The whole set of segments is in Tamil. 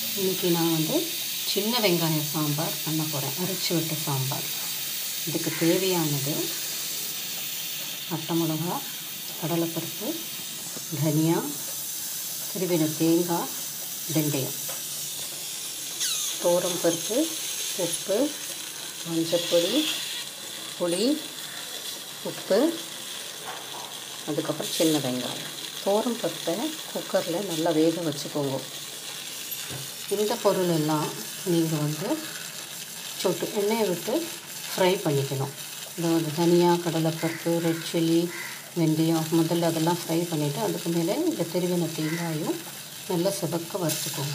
இன்றைக்கி நான் வந்து சின்ன வெங்காய சாம்பார் பண்ண போகிறேன் அரைச்சி விட்ட சாம்பார் இதுக்கு தேவையானது பட்டை மிளகா கடலைப்பருப்பு தனியா திருவின தேங்காய் வெந்தயம் தோரம் பருப்பு உப்பு மஞ்சப்பொடி புளி உப்பு அதுக்கப்புறம் சின்ன வெங்காயம் தோரம் பருப்பை குக்கரில் நல்லா வேக வச்சுக்கோங்க இந்த பொருள் எல்லாம் நீங்கள் வந்து சொட்டு எண்ணெயை விட்டு ஃப்ரை பண்ணிக்கணும் இந்த தனியா கடலைப்பருப்பு ரெட் சில்லி வெந்தயம் முதல்ல அதெல்லாம் ஃப்ரை பண்ணிவிட்டு அதுக்கு மேலே இந்த திருவின தேங்காயும் நல்லா செவக்க வறுத்துக்கோங்க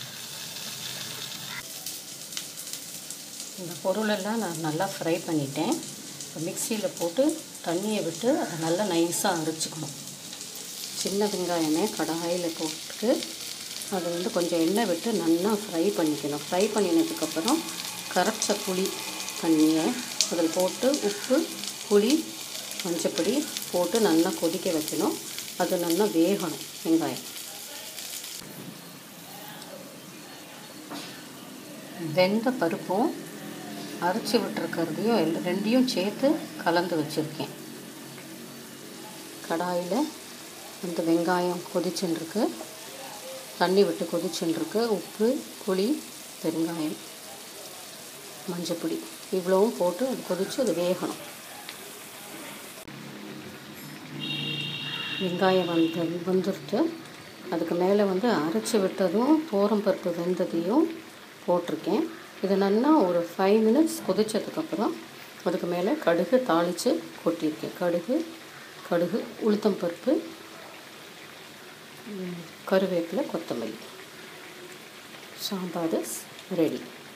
இந்த பொருளெல்லாம் நான் நல்லா ஃப்ரை பண்ணிட்டேன் இப்போ மிக்சியில் போட்டு தண்ணியை விட்டு அதை நல்லா நைஸாக அரைச்சிக்கணும் சின்ன வெங்காயமே கடாயில் போட்டு அது வந்து கொஞ்சம் எண்ணெய் விட்டு நல்லா ஃப்ரை பண்ணிக்கணும் ஃப்ரை பண்ணினதுக்கப்புறம் கரைச்ச புளி தண்ணியை அதில் போட்டு உப்பு புளி மஞ்சப்பொடி போட்டு நல்லா கொதிக்க வைக்கணும் அது நல்லா வேகணும் வெங்காயம் வெந்த பருப்பும் அரைச்சி விட்டுருக்கிறதையும் எல் ரெண்டையும் சேர்த்து கலந்து வச்சுருக்கேன் கடாயில் வந்து வெங்காயம் கொதிச்சுருக்கு தண்ணி விட்டு கொதிச்சுருக்கு உப்பு புளி பெருங்காயம் மஞ்சப்பொடி இவ்வளவும் போட்டு அது கொதித்து அது வேகணும் வெங்காயம் வந்து வந்துடுத்து அதுக்கு மேலே வந்து அரைச்சி விட்டதும் தோரம் பருப்பு வெந்ததையும் போட்டிருக்கேன் இது நல்லா ஒரு ஃபைவ் மினிட்ஸ் கொதித்ததுக்கப்புறம் அதுக்கு மேலே கடுகு தாளித்து கொட்டியிருக்கேன் கடுகு கடுகு உளுத்தம் பருப்பு கருவேப்பிலை கொத்தமல்லி சாம்பார் ரெடி